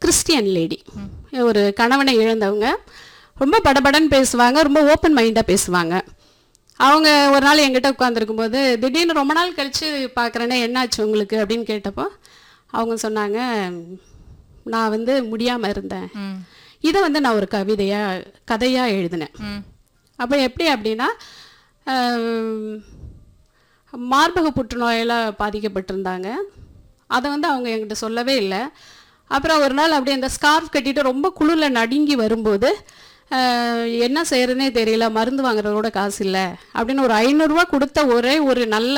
Christian lady ஒரு கணவனை இழந்தவங்க ரொம்ப படபடன்னு பேசுவாங்க ரொம்ப ஓப்பன் மைண்டாக பேசுவாங்க அவங்க ஒரு நாள் என்கிட்ட உட்காந்துருக்கும் போது திடீர்னு ரொம்ப நாள் கழித்து பார்க்குறேனே என்னாச்சு உங்களுக்கு அப்படின்னு கேட்டப்போ அவங்க சொன்னாங்க நான் வந்து முடியாமல் இருந்தேன் ம் இதை வந்து நான் ஒரு கவிதையாக கதையாக எழுதினேன் ம் அப்போ எப்படி அப்படின்னா ஆம், மார்பக புற்றுநோயால் பாதிக்கப்பட்டிருந்தாங்க அதை வந்து அவங்க என்கிட்ட சொல்லவே இல்லை அப்புறம் ஒரு நாள் அப்படியே அந்த ஸ்கார்ஃப் கட்டிட்டு ரொம்ப குளிரில் நடுங்கி வரும்போது ஆஹ், என்ன செய்யறதுனே தெரியல மருந்து வாங்குறதோட காசு இல்லை அப்படின்னு ஒரு ஐநூறுரூவா கொடுத்த ஒரே ஒரு நல்ல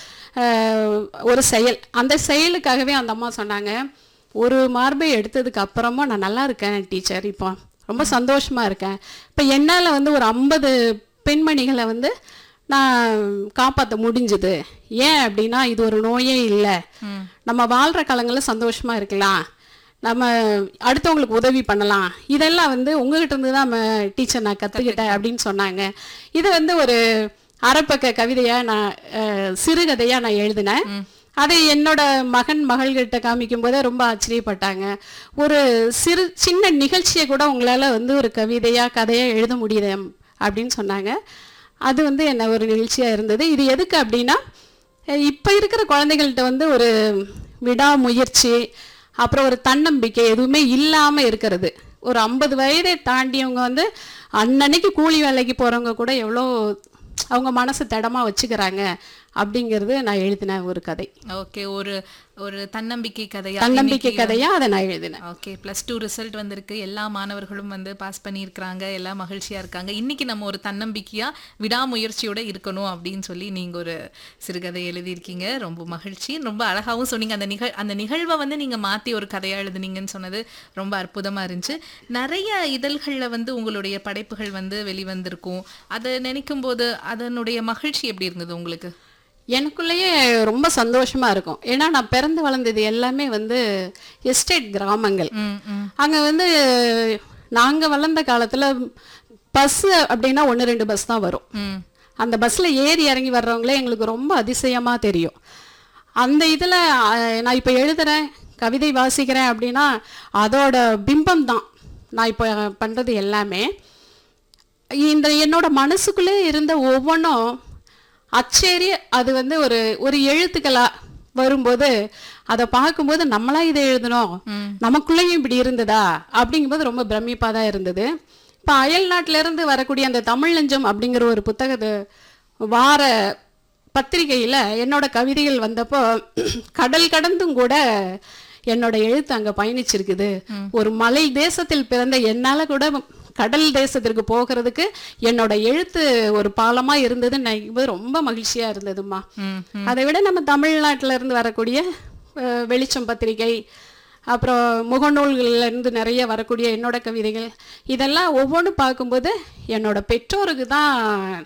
ஆஹ், ஒரு செயல் அந்த செயலுக்காகவே அந்த அம்மா சொன்னாங்க ஒரு மார்பை எடுத்ததுக்கு அப்புறமா நான் நல்லா இருக்கேன் டீச்சர் இப்போ ரொம்ப சந்தோஷமா இருக்கேன் இப்போ என்னால் வந்து ஒரு ஐம்பது பெண்மணிகளை வந்து நான் காப்பாற்ற முடிஞ்சுது ஏன் அப்படின்னா இது ஒரு நோயே இல்லை நம்ம வாழ்கிற காலங்களில் சந்தோஷமா இருக்கலாம் நம்ம அடுத்தவங்களுக்கு உதவி பண்ணலாம் இதெல்லாம் வந்து உங்ககிட்ட இருந்து தான் நம்ம டீச்சர் நான் கற்றுக்கிட்டேன் அப்படின்னு சொன்னாங்க இதை வந்து ஒரு அரைப்பக்க கவிதையாக நான் அஹ், சிறுகதையாக நான் எழுதினேன் அதை என்னோட மகன் மகள்கிட்ட காமிக்கும் போதே ரொம்ப ஆச்சரியப்பட்டாங்க ஒரு சிறு சின்ன நிகழ்ச்சியை கூட உங்களால் வந்து ஒரு கவிதையாக கதையாக எழுத முடியுது அப்படின்னு சொன்னாங்க அது வந்து என்ன ஒரு நிகழ்ச்சியாக இருந்தது இது எதுக்கு அப்படின்னா இப்போ இருக்கிற குழந்தைகள்கிட்ட வந்து ஒரு விடாமுயற்சி அப்புறம் ஒரு தன்னம்பிக்கை எதுவுமே இல்லாமல் இருக்கிறது ஒரு ஐம்பது வயதை தாண்டியவங்க வந்து அன்னன்னைக்கு கூலி வேலைக்கு போகிறவங்க கூட எவ்வளோ அவங்க மனசு திடமா வச்சுக்கிறாங்க அப்படிங்கிறது நான் எழுதின ஒரு கதை ஓகே ஒரு ஒரு தன்னம்பிக்கை கதையா தன்னம்பிக்கை கதையா அதை நான் எழுதினேன் ஓகே ப்ளஸ் டூ ரிசல்ட் வந்திருக்கு எல்லா மாணவர்களும் வந்து பாஸ் பண்ணியிருக்கிறாங்க எல்லாம் மகிழ்ச்சியா இருக்காங்க இன்னைக்கு நம்ம ஒரு தன்னம்பிக்கையா விடாமுயற்சியோட இருக்கணும் அப்படின்னு சொல்லி நீங்க ஒரு சிறுகதை எழுதியிருக்கீங்க ரொம்ப மகிழ்ச்சி ரொம்ப அழகாவும் சொன்னீங்க அந்த நிகழ் அந்த நிகழ்வை வந்து நீங்க மாத்தி ஒரு கதையா எழுதுனீங்கன்னு சொன்னது ரொம்ப அற்புதமா இருந்துச்சு நிறைய இதழ்கள்ல வந்து உங்களுடைய படைப்புகள் வந்து வெளிவந்திருக்கும் அதை நினைக்கும் போது அதனுடைய மகிழ்ச்சி எப்படி இருந்தது உங்களுக்கு எனக்குள்ளேயே ரொம்ப சந்தோஷமா இருக்கும் ஏன்னா நான் பிறந்து வளர்ந்தது எல்லாமே வந்து எஸ்டேட் கிராமங்கள் ம் ம் அங்க வந்து நாங்க வளர்ந்த காலத்துல பஸ் அப்படின்னா ஒன்று ரெண்டு பஸ் தான் வரும் ம் அந்த பஸ்ல ஏறி இறங்கி வர்றவங்களே எங்களுக்கு ரொம்ப அதிசயமா தெரியும் அந்த இதுல அஹ், நான் இப்போ எழுதுறேன் கவிதை வாசிக்கிறேன் அப்படின்னா அதோட பிம்பம் தான் நான் இப்போ பண்றது எல்லாமே இந்த என்னோட மனசுக்குள்ளே இருந்த ஒவ்வொன்றும் அச்சேரி அது வந்து ஒரு ஒரு எழுத்துக்களா வரும்போது அதை பார்க்கும்போது நம்மளா இதை எழுதணும் நமக்குள்ளேயும் இப்படி இருந்ததா அப்படிங்கும்போது ரொம்ப பிரமிப்பா தான் இருந்தது இப்போ அயல் நாட்டுல இருந்து வரக்கூடிய அந்த தமிழ் நெஞ்சம் அப்படிங்கிற ஒரு புத்தகத்தை வார பத்திரிகையில என்னோட கவிதைகள் வந்தப்போ கடல் கடந்தும் கூட என்னோட எழுத்து அங்க பயணிச்சிருக்குது ஒரு மலை தேசத்தில் பிறந்த என்னால கூட கடல் தேசத்திற்கு போகிறதுக்கு என்னோட எழுத்து ஒரு பாலமா இருந்ததுன்னு நினைக்கும்போது ரொம்ப மகிழ்ச்சியா இருந்ததுமா ம் அதை விட நம்ம தமிழ்நாட்டுல இருந்து வரக்கூடிய அஹ், வெளிச்சம் பத்திரிகை அப்புறம் முகநூல்கள்ல இருந்து நிறைய வரக்கூடிய என்னோட கவிதைகள் இதெல்லாம் ஒவ்வொன்றும் பார்க்கும்போது என்னோட பெற்றோருக்கு தான்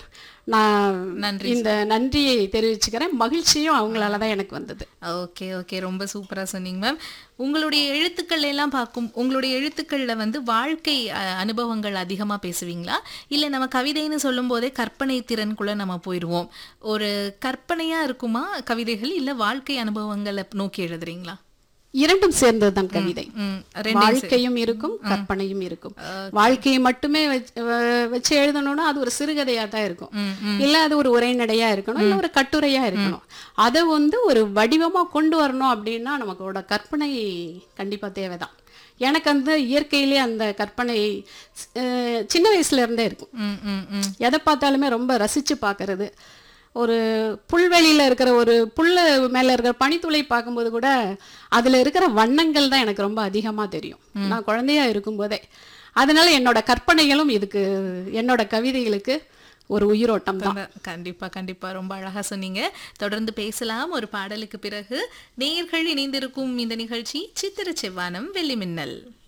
நான் நன்றி இந்த நன்றியை தெரிவிச்சுக்கிறேன் மகிழ்ச்சியும் அவங்களால தான் எனக்கு வந்தது ஓகே ஓகே ரொம்ப சூப்பரா சொன்னீங்க மேம் உங்களுடைய எழுத்துக்கள் எல்லாம் பார்க்கும் உங்களுடைய எழுத்துக்கள்ல வந்து வாழ்க்கை அஹ், அனுபவங்கள் அதிகமா பேசுவீங்களா இல்ல நம்ம கவிதைன்னு சொல்லும் போதே கற்பனை திறனுக்குள்ள நம்ம போயிடுவோம் ஒரு கற்பனையா இருக்குமா கவிதைகள் இல்ல வாழ்க்கை அனுபவங்களை நோக்கி எழுதுறீங்களா இரண்டும் சேர்ந்தது தான் கவிதை ம் ரெண்டு வாழ்க்கையும் இருக்கும் கற்பனையும் இருக்கும் வாழ்க்கையை மட்டுமே வச்சு அஹ் வச்சு எழுதணும்னா அது ஒரு சிறுகதையா தான் இருக்கும் ம் இல்ல அது ஒரு உரைநடையா இருக்கணும் இல்ல ஒரு கட்டுரையா இருக்கணும் அதை வந்து ஒரு வடிவமா கொண்டு வரணும் அப்படின்னா நமக்கோட கற்பனை கண்டிப்பா தேவைதான் எனக்கு வந்து இயற்கையிலே அந்த கற்பனை அஹ், சின்ன வயசுல இருந்தே இருக்கும் ம் ம் ம் எதை பார்த்தாலுமே ரொம்ப ரசிச்சு பார்க்கறது ஒரு புல்வெளியில இருக்கிற ஒரு புல்ல மேல இருக்கிற பனித்துளை பார்க்கும்போது கூட அதுல இருக்கிற வண்ணங்கள் தான் எனக்கு ரொம்ப அதிகமா தெரியும் நான் குழந்தையா இருக்கும்போதே அதனால என்னோட கற்பனைகளும் இதுக்கு என்னோட கவிதைகளுக்கு ஒரு உயிரோட்டம் தான் ரொம்ப- கண்டிப்பா கண்டிப்பா ரொம்ப அழகா சொன்னீங்க தொடர்ந்து பேசலாம் ஒரு பாடலுக்கு பிறகு நேயர்கள் இணைந்திருக்கும் இந்த நிகழ்ச்சி சித்திர செவ்வானம் வெள்ளி மின்னல்